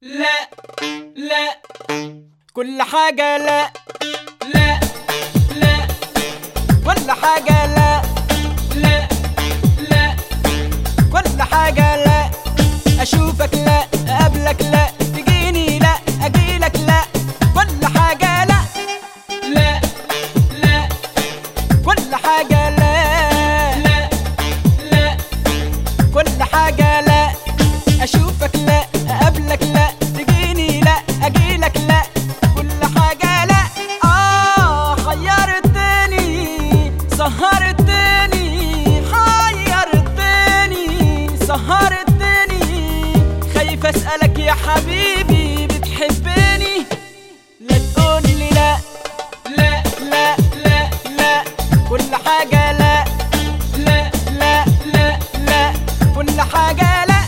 لا لا كل حاجة لا لا لا كل حاجة لا لا لا كل حاجة لا أشوفك لا أقابلك لا تجيني لا أجيلك لا كل حاجة لا لا لا كل حاجة لا لا لا كل حاجة لا أشوفك لا أقابلك لا تجيني لا أجيلك لا كل حاجة لا آه حيرتني سهرتني حيرتني سهرتني خايف أسألك يا حبيبي بتحبني لا تقولي لا لا لا لا لا كل حاجة لا لا لا لا لا كل حاجة لا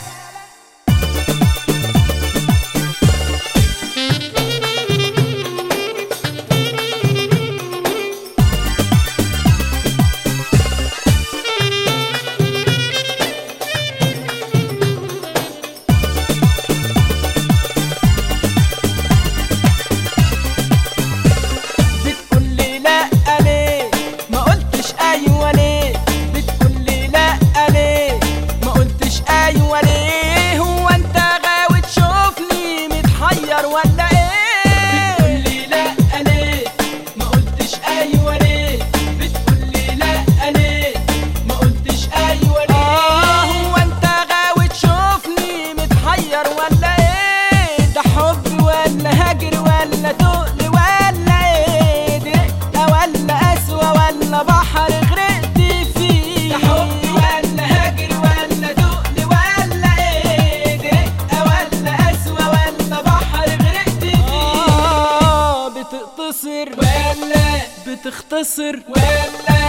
بتقولي لا ليه ما قلتش ايوه ليه بتقولي لا ليه ما قلتش ايوه ليه هو انت غاوي تشوفني متحير ولا ايه بتقولي لا ليه ما قلتش ايوه ليه بتقولي لا ليه ما قلتش ايوه ليه آه هو انت غاوي تشوفني متحير ولا ايه ده حب ولا هجر ولا تقل ولا ايه دقة ولا قسوة ولا بحر غرقت فيه ده حب ولا هجر ولا تقل ولا ايه دقة ولا قسوة ولا بحر غرقت فيه آه بتقتصر ولا بتختصر ولا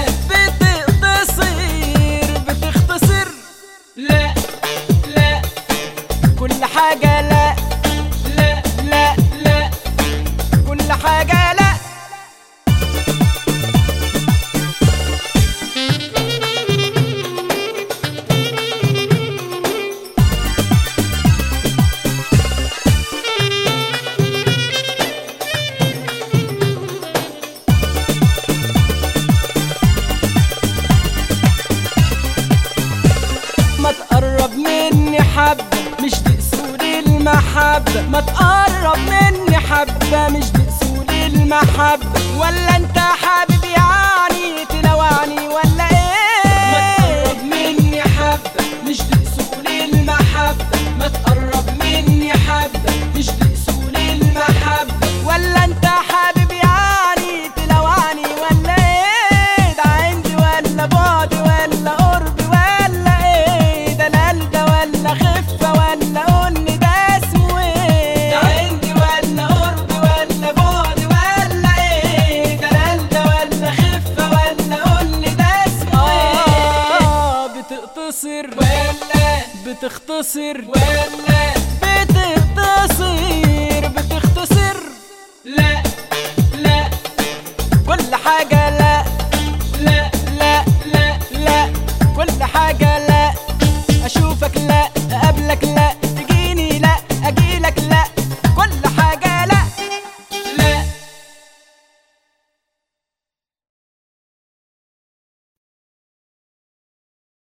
بتقتصر بتختصر لا لا كل حاجة لا لا لا لا كل حاجة لا ما تقرب مني حبة مش دي اصول المحبة ما تقرب مني حبة مش دي اصول المحبة ولا انت حابب يعني تلوعني ولا ايه ما تقرب مني حبة مش دي اصول المحبة ما تقرب مني حبة مش دي اصول المحبة ولا انت حابب يعني تلوعني ولا ايه ده عندي ولا بعد ولا قرب ولا ايه ده نلجة ولا خفة ولا قولي ده اسمه ايه ده عندي ولا قرب ولا بعد ولا ايه ده نلجة ولا خفة ولا قولي ده اسمه ايه آه بتقتصر ولا بتختصر ولا بتقتصر بتختصر لا لا كل حاجة لا لا لا لا لا كل حاجة لا